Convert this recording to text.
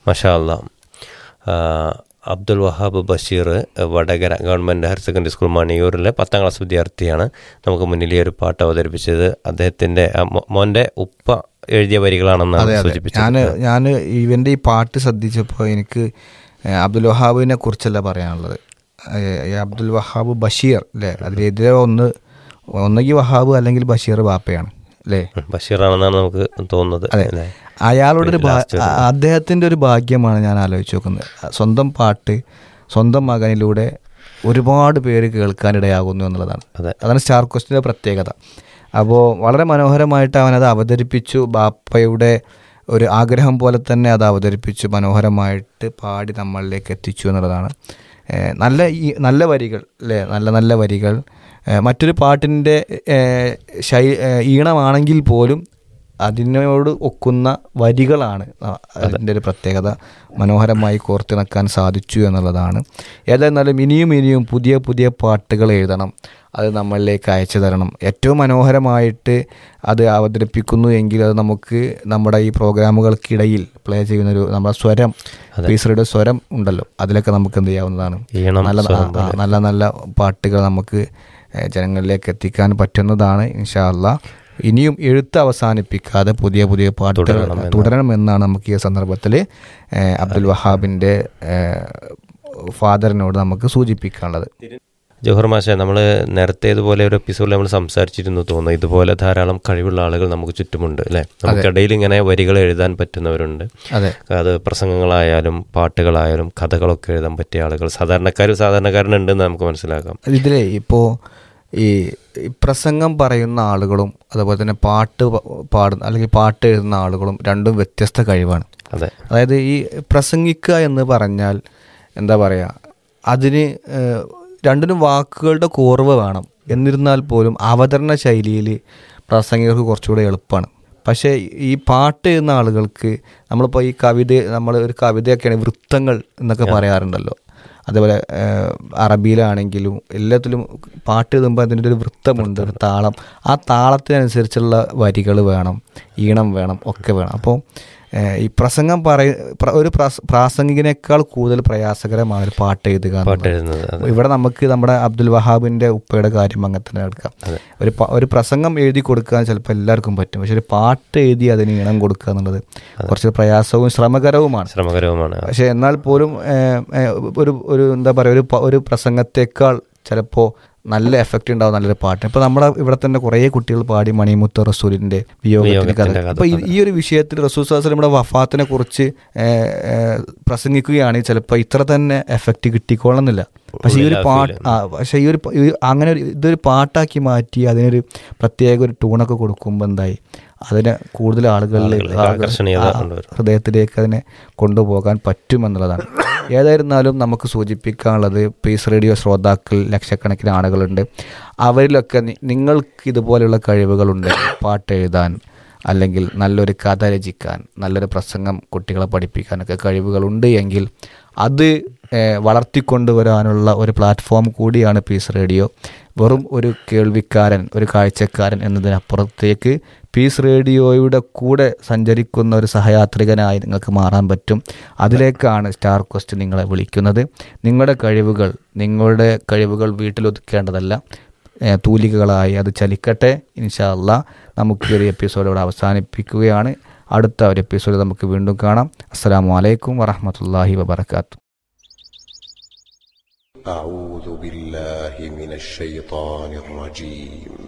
മഷാ അല്ലാ ആ, Abdul Wahab Basheer Vadakara government higher secondary school മണിയൂരിലെ പത്താം ക്ലാസ് വിദ്യാർത്ഥിയാണ് നമുക്ക് മുന്നിൽ ഈ ഒരു പാട്ട് അവതരിപ്പിച്ചത് അദ്ദേഹത്തിൻ്റെ ആ മോ- മോൻ്റെ ഉപ്പ എഴുതിയ വരികളാണെന്നാണ് അതെ അതെ സൂചിപ്പിച്ചത് ഞാൻ ഞാൻ ഇവൻ്റെ ഈ പാട്ട് ശ്രദ്ധിച്ചപ്പോൾ എനിക്ക് ഏഹ്, അബ്ദുൽ വഹാബിനെ കുറിച്ചല്ല പറയാനുള്ളത് ഏഹ്, ഈ അബ്ദുൽ വഹാബ് ബഷീർ അല്ലേ അതിലെതിരെ ഒന്ന് ഒന്നുകിൽ വഹാബ് അല്ലെങ്കിൽ ബഷീർ ബാപ്പയാണ് അല്ലേ ഉം, ബഷീറാണെന്നാണ് നമുക്ക് തോന്നുന്നത് അതെ അല്ലേ? അയാളുടെ ഒരു ഭാ- ലാസ്റ്റ് ആ- അദ്ദേഹത്തിൻ്റെ ഒരു ഭാഗ്യമാണ് ഞാൻ ആലോചിച്ച് നോക്കുന്നത് സ്വന്തം പാട്ട് സ്വന്തം മകനിലൂടെ ഒരുപാട് പേര് കേൾക്കാനിടയാകുന്നു എന്നുള്ളതാണ് അതെ. അതാണ് സ്റ്റാർ ക്വസ്റ്റിൻ്റെ പ്രത്യേകത അപ്പോൾ വളരെ മനോഹരമായിട്ട് അവനത് അവതരിപ്പിച്ചു ബാപ്പയുടെ ഒരു ആഗ്രഹം പോലെ തന്നെ അത് അവതരിപ്പിച്ചു മനോഹരമായിട്ട് പാടി നമ്മളിലേക്ക് എത്തിച്ചു എന്നുള്ളതാണ് ഏഹ് നല്ല ഈ നല്ല വരികൾ അല്ലേ നല്ല നല്ല വരികൾ ഏഹ് മറ്റൊരു പാട്ടിൻ്റെ ഏഹ് ശൈ ഏഹ് ഈണമാണെങ്കിൽ പോലും അതിനോട് ഒക്കുന്ന വരികളാണ് ആ- അതിൻ്റെ ഒരു പ്രത്യേകത മനോഹരമായി കോർത്തിണക്കാൻ സാധിച്ചു എന്നുള്ളതാണ് ഏതായിരുന്നാലും ഇനിയും ഇനിയും പുതിയ പുതിയ പാട്ടുകൾ എഴുതണം അത് നമ്മളിലേക്ക് അയച്ചു തരണം ഏറ്റവും മനോഹരമായിട്ട് അത് അവതരിപ്പിക്കുന്നു എങ്കിൽ അത് നമുക്ക് നമ്മുടെ ഈ പ്രോഗ്രാമുകൾക്കിടയിൽ പ്ലേ ചെയ്യുന്നൊരു നമ്മുടെ സ്വരം പീസറുടെ സ്വരം ഉണ്ടല്ലോ അതിലൊക്കെ നമുക്ക് എന്ത് ചെയ്യാവുന്നതാണ് ഈണം നല്ല സ്വരം ആ, ആ, നല്ല നല്ല പാട്ടുകൾ നമുക്ക് ഏഹ്, ജനങ്ങളിലേക്ക് എത്തിക്കാൻ പറ്റുന്നതാണ് ഇൻഷാ അല്ലാ ഇനിയും എഴുത്ത് അവസാനിപ്പിക്കാതെ പുതിയ പുതിയ പാട്ടുകൾ തുടരണമെന്നാണ് നമുക്ക് ഈ സന്ദർഭത്തിൽ ഏഹ്, അബ്ദുൽ വഹാബിൻ്റെ ഫാദറിനോട് നമുക്ക് സൂചിപ്പിക്കാനുള്ളത് ജോഹർ മാഷ നമ്മൾ നേരത്തെ ഇതുപോലെ ഒരു എപ്പിസോഡിൽ നമ്മൾ സംസാരിച്ചിരുന്നു തോന്നുന്നു ഇതുപോലെ ധാരാളം കഴിവുള്ള ആളുകൾ നമുക്ക് ചുറ്റുമുണ്ട് അല്ലേ നമുക്കിടയിൽ ഇങ്ങനെ വരികൾ എഴുതാൻ പറ്റുന്നവരുണ്ട് അതെ അത് പ്രസംഗങ്ങളായാലും പാട്ടുകളായാലും കഥകളൊക്കെ എഴുതാൻ പറ്റിയ ആളുകൾ സാധാരണക്കാരും സാധാരണക്കാരനുണ്ടെന്ന് നമുക്ക് മനസ്സിലാക്കാം ഇതിലെ ഇപ്പോൾ ഈ ഈ പ്രസംഗം പറയുന്ന ആളുകളും അതുപോലെ തന്നെ പാട്ട് പ- പാടുന്ന അല്ലെങ്കിൽ പാട്ട് എഴുതുന്ന ആളുകളും രണ്ടും വ്യത്യസ്ത കഴിവാണ് അതെ അതായത് ഈ പ്രസംഗിക്കുക എന്ന് പറഞ്ഞാൽ എന്താ പറയുക അതിന് ഏഹ്, രണ്ടിനും വാക്കുകളുടെ കുറവ് വേണം എന്നിരുന്നാൽ പോലും അവതരണ ശൈലിയിൽ പ്രസംഗികർക്ക് കുറച്ചുകൂടെ എളുപ്പമാണ് പക്ഷേ ഈ പാട്ട് എഴുതുന്ന ആളുകൾക്ക് നമ്മളിപ്പോൾ ഈ കവിത നമ്മൾ ഒരു കവിതയൊക്കെയാണ് വൃത്തങ്ങൾ എന്നൊക്കെ പറയാറുണ്ടല്ലോ അതേപോലെ ഏഹ്, അറബിയിലാണെങ്കിലും എല്ലാത്തിലും പാട്ട് എഴുതുമ്പോൾ അതിൻ്റെ ഒരു വൃത്തമുണ്ട് ഒരു താളം ആ താളത്തിനനുസരിച്ചുള്ള വരികൾ വേണം ഈണം വേണം ഒക്കെ വേണം അപ്പോൾ ഏഹ്, ഈ പ്രസംഗം പറയ പ്ര- ഒരു പ്രാസ- പ്രാസംഗികനേക്കാൾ കൂടുതൽ പ്രയാസകരമായ ഒരു പാട്ട് എഴുതുക പാട്ട് എന്നുള്ളത്. എഴുതുന്നത് അതെ ഇവിടെ നമുക്ക് നമ്മുടെ അബ്ദുൽ വഹാബിന്റെ ഉപ്പയുടെ കാര്യം അങ്ങനെ തന്നെ എടുക്കാം ഒരു പ- ഒരു പ്രസംഗം എഴുതി കൊടുക്കാൻ ചിലപ്പോൾ എല്ലാവർക്കും പറ്റും പക്ഷെ ഒരു പാട്ട് എഴുതി അതിന് ഈണം കൊടുക്കുക എന്നുള്ളത് കുറച്ച് പ്രയാസവും ശ്രമകരവുമാണ് ശ്രമകരവുമാണ് പക്ഷെ എന്നാൽ പോലും ഏഹ്, ഏഹ്, ഒരു ഒരു എന്താ പറയുക ഒരു പ- ഒരു പ്രസംഗത്തെക്കാൾ ചിലപ്പോൾ നല്ല എഫക്റ്റ് ഉണ്ടാവും നല്ലൊരു പാട്ട് ഇപ്പൊ നമ്മുടെ ഇവിടെ തന്നെ കുറേ കുട്ടികൾ പാടി മണിമുത്ത റസൂലിന്റെ വിയോഗത്തിന്റെ കഥ വിയോഗത്തിന്റെ കഥ, അപ്പൊ ഈ- ഈ ഒരു വിഷയത്തിൽ റസൂൽ സാഹസ് നമ്മുടെ വഫാത്തിനെ കുറിച്ച് ഏഹ്, ഏഹ്, പ്രസംഗിക്കുകയാണെങ്കിൽ ചിലപ്പോൾ ഇത്ര തന്നെ എഫക്റ്റ് കിട്ടിക്കൊള്ളുന്നില്ല പക്ഷെ ഈ ഒരു പാട്ട് ആ പക്ഷെ ഈ ഒരു പ- ഈ അങ്ങനെ ഒരു ഇതൊരു പാട്ടാക്കി മാറ്റി അതിനൊരു പ്രത്യേക ഒരു ടൂണൊക്കെ കൊടുക്കുമ്പോൾ എന്തായി അതിനെ കൂടുതൽ ആളുകളിൽ ആളുകളിലേക്ക് ആകർഷണീയത ആ, കൊണ്ടുവരും. ഹൃദയത്തിലേക്ക് അതിനെ കൊണ്ടുപോകാൻ പറ്റുമെന്നുള്ളതാണ് ഏതായിരുന്നാലും നമുക്ക് സൂചിപ്പിക്കാനുള്ളത് പീസ് റേഡിയോ ശ്രോതാക്കൾ ലക്ഷക്കണക്കിന് ആളുകളുണ്ട് അവരിലൊക്കെ നി- നിങ്ങൾക്ക് ഇതുപോലെയുള്ള കഴിവുകളുണ്ട് പാട്ട് എഴുതാൻ അല്ലെങ്കിൽ നല്ലൊരു കഥ രചിക്കാൻ നല്ലൊരു പ്രസംഗം കുട്ടികളെ പഠിപ്പിക്കാനൊക്കെ കഴിവുകളുണ്ട് എങ്കിൽ അത് ഏഹ്, വളർത്തിക്കൊണ്ടുവരാനുള്ള ഒരു പ്ലാറ്റ്ഫോം കൂടിയാണ് പീസ് റേഡിയോ വെറും ഒരു കേൾവിക്കാരൻ ഒരു കാഴ്ചക്കാരൻ എന്നതിനപ്പുറത്തേക്ക് പീസ് റേഡിയോയുടെ കൂടെ സഞ്ചരിക്കുന്ന ഒരു സഹയാത്രികനായി നിങ്ങൾക്ക് മാറാൻ പറ്റും അതിലേക്കാണ് സ്റ്റാർ ക്വസ്റ്റ് നിങ്ങളെ വിളിക്കുന്നത് നിങ്ങളുടെ കഴിവുകൾ നിങ്ങളുടെ കഴിവുകൾ വീട്ടിലൊതുക്കേണ്ടതല്ല ഏഹ്, തൂലികകളായി അത് ചലിക്കട്ടെ ഇൻഷാ അല്ലാ നമുക്ക് ഈ ഒരു എപ്പിസോഡ് ഇവിടെ അവസാനിപ്പിക്കുകയാണ് അടുത്ത ഒരു എപ്പിസോഡ് നമുക്ക് വീണ്ടും കാണാം അസ്സാം വലൈക്കും വറഹമത്തല്ലാഹി വബർക്കാത്തു أعوذ بالله من الشيطان الرجيم